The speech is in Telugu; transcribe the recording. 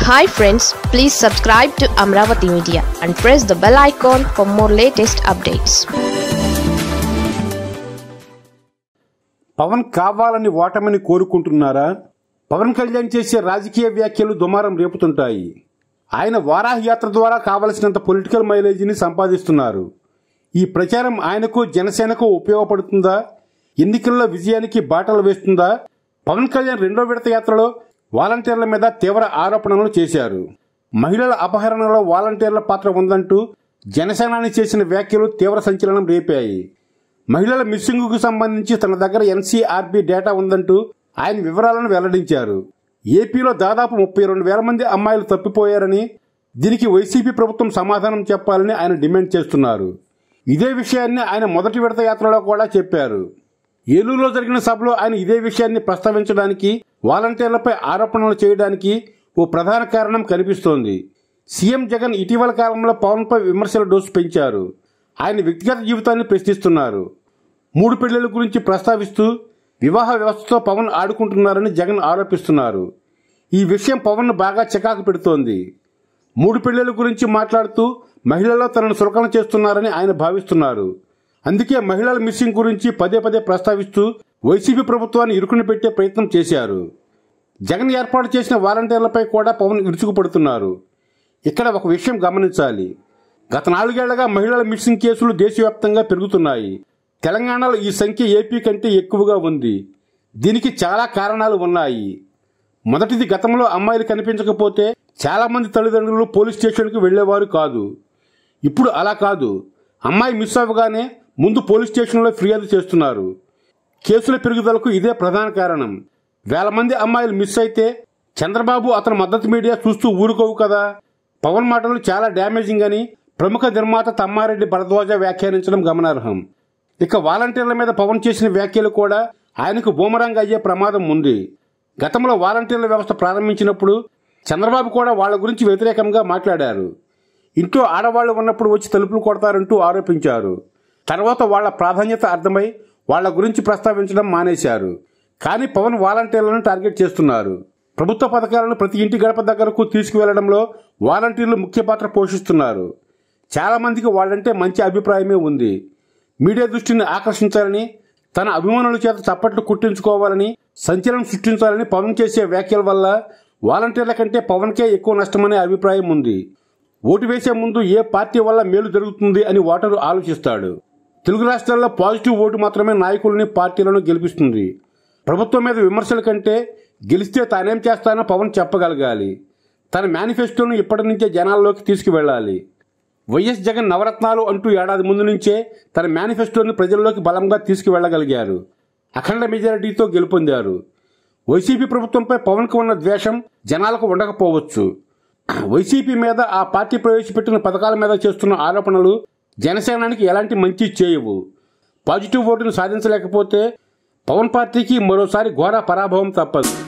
hi friends please subscribe to Amaravati media and press the bell icon for more latest updates Pavan కావాలని ఓటమిని కోరుకుంటున్నారా పవన్ కళ్యాణ్ చేసే రాజకీయ వ్యాఖ్యలు దుమారం రేపుతుంటాయి ఆయన వారాహ యాత్ర ద్వారా కావలసినంత పొలిటికల్ మైలేజీని సంపాదిస్తున్నారు ఈ ప్రచారం ఆయనకు జనసేనకు ఉపయోగపడుతుందా ఎన్నికల్లో విజయానికి బాటలు వేస్తుందా పవన్ కళ్యాణ్ రెండో విడత యాత్రలో వాలంటీర్ల మీద తీవ్ర ఆరోపణలు చేశారు మహిళల అపహరణలో వాలంటీర్ల పాత్ర ఉందంటూ జనసేనాని చేసిన వ్యాఖ్యలు తీవ్ర సంచలనం రేపాయి మహిళల మిస్సింగ్కు సంబంధించి తన దగ్గర ఎన్సీఆర్బీ డేటా ఉందంటూ ఆయన వివరాలను వెల్లడించారు ఏపీలో దాదాపు ముప్పై రెండు వేల మంది అమ్మాయిలు తప్పిపోయారని దీనికి వైసీపీ ప్రభుత్వం సమాధానం చెప్పాలని ఆయన డిమాండ్ చేస్తున్నారు ఇదే విషయాన్ని ఆయన మొదటి విడత యాత్రలో కూడా చెప్పారు ఏలూరులో జరిగిన సభలో ఆయన ఇదే విషయాన్ని ప్రస్తావించడానికి వాలంటీర్లపై ఆరోపణలు చేయడానికి ఓ ప్రధాన కారణం కనిపిస్తోంది సీఎం జగన్ ఇటీవల కాలంలో పవన్పై విమర్శల డోసు పెంచారు ఆయన వ్యక్తిగత జీవితాన్ని ప్రశ్నిస్తున్నారు మూడు పెళ్లిళ్ల గురించి ప్రస్తావిస్తూ వివాహ వ్యవస్థతో పవన్ ఆడుకుంటున్నారని జగన్ ఆరోపిస్తున్నారు ఈ విషయం పవన్ను బాగా చికాకు పెడుతోంది మూడు పెళ్లిళ్ల గురించి మాట్లాడుతూ మహిళల్లో తనను సులకన చేస్తున్నారని ఆయన భావిస్తున్నారు అందుకే మహిళల మిస్సింగ్ గురించి పదే పదే ప్రస్తావిస్తూ వైసీపీ ప్రభుత్వాన్ని ఇరుకుని పెట్టే ప్రయత్నం చేశారు జగన్ ఏర్పాటు చేసిన వాలంటీర్లపై కూడా పవన్ విరుచుకుపడుతున్నారు ఇక్కడ ఒక విషయం గమనించాలి గత నాలుగేళ్లుగా మహిళల మిస్సింగ్ కేసులు దేశవ్యాప్తంగా పెరుగుతున్నాయి తెలంగాణలో ఈ సంఖ్య ఏపీ కంటే ఎక్కువగా ఉంది దీనికి చాలా కారణాలు ఉన్నాయి మొదటిది గతంలో అమ్మాయిలు కనిపించకపోతే చాలా మంది తల్లిదండ్రులు పోలీస్ స్టేషన్కి వెళ్లేవారు కాదు ఇప్పుడు అలా కాదు అమ్మాయి మిస్ అవ్వగానే ముందు పోలీస్ స్టేషన్లో ఫిర్యాదు చేస్తున్నారు కేసుల పెరుగుదలకు ఇదే ప్రధాన కారణం వేల మంది అమ్మాయిలు మిస్ అయితే చంద్రబాబు అతని మద్దతు మీడియా చూస్తూ ఊరుకోవు కదా పవన్ మాటలు చాలా డ్యామేజింగ్ అని ప్రముఖ నిర్మాత తమ్మారెడ్డి భరద్వాజ వ్యాఖ్యానించడం గమనార్హం ఇక వాలంటీర్ల మీద పవన్ చేసిన వ్యాఖ్యలు కూడా ఆయనకు బూమరంగ్ అయ్యే ప్రమాదం ఉంది గతంలో వాలంటీర్ల వ్యవస్థ ప్రారంభించినప్పుడు చంద్రబాబు కూడా వాళ్ళ గురించి వ్యతిరేకంగా మాట్లాడారు ఇంట్లో ఆడవాళ్లు ఉన్నప్పుడు వచ్చి తలుపులు కొడతారంటూ ఆరోపించారు తర్వాత వాళ్ళ ప్రాధాన్యత అర్థమై వాళ్ళ గురించి ప్రస్తావించడం మానేశారు కానీ పవన్ వాలంటీర్లను టార్గెట్ చేస్తున్నారు ప్రభుత్వ పథకాలను ప్రతి ఇంటి గడప దగ్గరకు తీసుకువెళ్లడంలో వాలంటీర్లు ముఖ్య పాత్ర పోషిస్తున్నారు చాలా మందికి వాళ్ళంటే మంచి అభిప్రాయమే ఉంది మీడియా దృష్టిని ఆకర్షించాలని తన అభిమానుల చేత చప్పట్లు కుట్టించుకోవాలని సంచలనం సృష్టించాలని పవన్ చేసే వ్యాఖ్యల వల్ల వాలంటీర్ల కంటే పవన్కే ఎక్కువ నష్టమనే అభిప్రాయం ఉంది ఓటు వేసే ముందు ఏ పార్టీ వల్ల మేలు జరుగుతుంది అని ఓటరు ఆలోచిస్తాడు తెలుగు రాష్ట్రాల్లో పాజిటివ్ ఓటు మాత్రమే నాయకుల్ని పార్టీలను గెలిపిస్తుంది ప్రభుత్వం మీద విమర్శల కంటే గెలిస్తే తానేం చేస్తానో పవన్ చెప్పగలగాలి తన మేనిఫెస్టోను ఇప్పటి నుంచే జనాల్లోకి తీసుకువెళ్ళాలి వైఎస్ జగన్ నవరత్నాలు అంటూ ఏడాది ముందు నుంచే తన మేనిఫెస్టోని ప్రజల్లోకి బలంగా తీసుకువెళ్లగలిగారు అఖండ మెజారిటీతో గెలుపొందారు వైసీపీ ప్రభుత్వంపై పవన్కు ఉన్న ద్వేషం జనాలకు ఉండకపోవచ్చు వైసీపీ మీద ఆ పార్టీ ప్రవేశపెట్టిన పథకాల మీద చేస్తున్న ఆరోపణలు జనసేనానికి ఎలాంటి మంచి చేయవు పాజిటివ్ ఓటును సాధించలేకపోతే పవన్ పార్టీకి మరోసారి ఘోర పరాభవం తప్పదు